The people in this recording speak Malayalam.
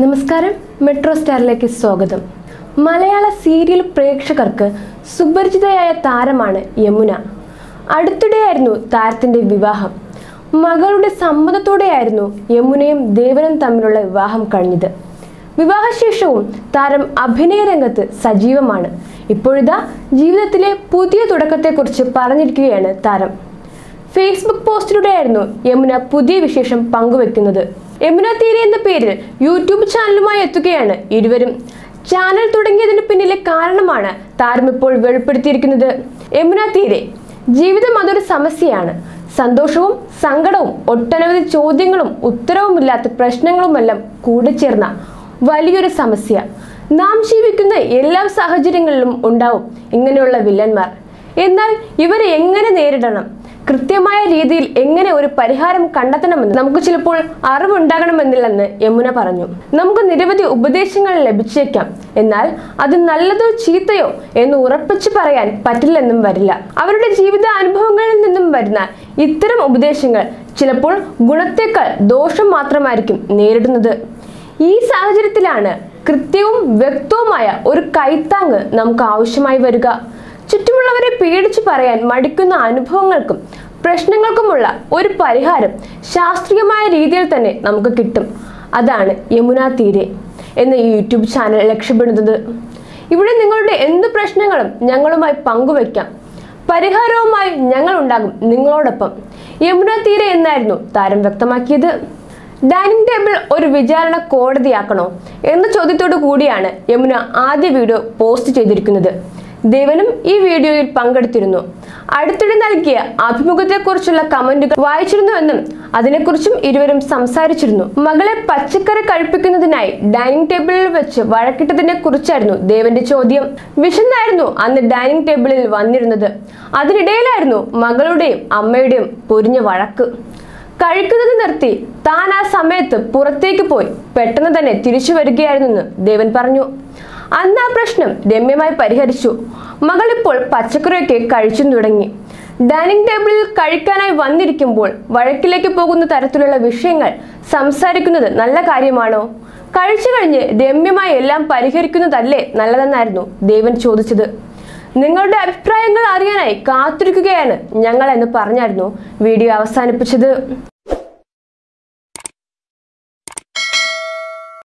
നമസ്കാരം മെട്രോ സ്റ്റാറിലേക്ക് സ്വാഗതം മലയാള സീരിയൽ പ്രേക്ഷകർക്ക് സുപരിചിതയായ താരമാണ് യമുന അടുത്തിടെയായിരുന്നു താരത്തിന്റെ വിവാഹം മകളുടെ സമ്മതത്തോടെയായിരുന്നു യമുനയും ദേവനും തമ്മിലുള്ള വിവാഹം കഴിഞ്ഞത് വിവാഹശേഷവും താരം അഭിനയ രംഗത്ത് സജീവമാണ് ഇപ്പോഴിതാ ജീവിതത്തിലെ പുതിയ തുടക്കത്തെക്കുറിച്ച് പറഞ്ഞിരിക്കുകയാണ് താരം ഫേസ്ബുക്ക് പോസ്റ്റിലൂടെയായിരുന്നു യമുന പുതിയ വിശേഷം പങ്കുവെക്കുന്നത് യമുന തീരെ എന്ന പേരിൽ യൂട്യൂബ് ചാനലുമായി എത്തുകയാണ് ഇരുവരും ചാനൽ തുടങ്ങിയതിന് പിന്നിലെ കാരണമാണ് താരം ഇപ്പോൾ വെളിപ്പെടുത്തിയിരിക്കുന്നത് യമുന തീരെ ജീവിതം അതൊരു സമസ്യയാണ് സന്തോഷവും സങ്കടവും ഒട്ടനവധി ചോദ്യങ്ങളും ഉത്തരവുമില്ലാത്ത പ്രശ്നങ്ങളുമെല്ലാം കൂടെ ചേർന്ന വലിയൊരു സമസ്യ നാം ജീവിക്കുന്ന എല്ലാ സാഹചര്യങ്ങളിലും ഉണ്ടാവും ഇങ്ങനെയുള്ള വില്ലന്മാർ എന്നാൽ ഇവരെ എങ്ങനെ നേരിടണം കൃത്യമായ രീതിയിൽ എങ്ങനെ ഒരു പരിഹാരം കണ്ടെത്തണമെന്ന് നമുക്ക് ചിലപ്പോൾ അറിവുണ്ടാകണമെന്നില്ലെന്ന് യമുന പറഞ്ഞു നമുക്ക് നിരവധി ഉപദേശങ്ങൾ ലഭിച്ചേക്കാം എന്നാൽ അത് നല്ലതോ ചീത്തയോ എന്ന് ഉറപ്പിച്ചു പറയാൻ പറ്റില്ലെന്നും വരില്ല അവരുടെ ജീവിത അനുഭവങ്ങളിൽ നിന്നും വരുന്ന ഇത്തരം ഉപദേശങ്ങൾ ചിലപ്പോൾ ഗുണത്തേക്കാൾ ദോഷം മാത്രമായിരിക്കും നേരിടുന്നത് ഈ സാഹചര്യത്തിലാണ് കൃത്യവും വ്യക്തവുമായ ഒരു കൈത്താങ് നമുക്ക് ആവശ്യമായി വരിക ചുറ്റുമുള്ളവരെ പേടിച്ചു പറയാൻ മടിക്കുന്ന അനുഭവങ്ങൾക്കും പ്രശ്നങ്ങൾക്കുമുള്ള ഒരു പരിഹാരം ശാസ്ത്രീയമായ രീതിയിൽ തന്നെ നമുക്ക് കിട്ടും അതാണ് യമുന തീരെ എന്ന ഈ യൂട്യൂബ് ചാനൽ ലക്ഷ്യപ്പെടുന്നത് ഇവിടെ നിങ്ങളുടെ എന്ത് പ്രശ്നങ്ങളും ഞങ്ങളുമായി പങ്കുവയ്ക്കാം പരിഹാരവുമായി ഞങ്ങൾ ഉണ്ടാകും നിങ്ങളോടൊപ്പം യമുന തീരെ എന്നായിരുന്നു താരം വ്യക്തമാക്കിയത് ഡൈനിങ് ടേബിൾ ഒരു വിചാരണ കോടതിയാക്കണോ എന്ന ചോദ്യത്തോടു കൂടിയാണ് യമുന ആദ്യ വീഡിയോ പോസ്റ്റ് ചെയ്തിരിക്കുന്നത് ദേവനും ഈ വീഡിയോയിൽ പങ്കെടുത്തിരുന്നു അടുത്തിടെ നൽകിയ അഭിമുഖത്തെക്കുറിച്ചുള്ള കമന്റുകൾ വായിച്ചിരുന്നുവെന്നും അതിനെക്കുറിച്ചും ഇരുവരും സംസാരിച്ചിരുന്നു മകളെ പച്ചക്കറി കഴിപ്പിക്കുന്നതിനായി ഡൈനിങ് ടേബിളിൽ വെച്ച് വഴക്കിട്ടതിനെ കുറിച്ചായിരുന്നു ദേവന്റെ ചോദ്യം വിശന്നായിരുന്നു അന്ന് ഡൈനിങ് ടേബിളിൽ വന്നിരുന്നത് അതിനിടയിലായിരുന്നു മകളുടെയും അമ്മയുടെയും പൊരിഞ്ഞ വഴക്ക് കഴിക്കുന്നത് നിർത്തി താൻ ആ സമയത്ത് പുറത്തേക്ക് പോയി പെട്ടെന്ന് തന്നെ തിരിച്ചു വരികയായിരുന്നെന്ന് ദേവൻ പറഞ്ഞു അന്ന് ആ പ്രശ്നം രമ്യമായി പരിഹരിച്ചു മകൾ ഇപ്പോൾ പച്ചക്കറിയൊക്കെ കഴിച്ചു തുടങ്ങി ഡൈനിങ് ടേബിളിൽ കഴിക്കാനായി വന്നിരിക്കുമ്പോൾ വഴക്കിലേക്ക് പോകുന്ന തരത്തിലുള്ള വിഷയങ്ങൾ സംസാരിക്കുന്നത് നല്ല കാര്യമാണോ കഴിച്ചു കഴിഞ്ഞ് രമ്യമായി എല്ലാം പരിഹരിക്കുന്നതല്ലേ നല്ലതെന്നായിരുന്നു ദേവൻ ചോദിച്ചത് നിങ്ങളുടെ അഭിപ്രായങ്ങൾ അറിയാനായി കാത്തിരിക്കുകയാണ് ഞങ്ങൾ എന്ന് പറഞ്ഞായിരുന്നു വീഡിയോ അവസാനിപ്പിച്ചത്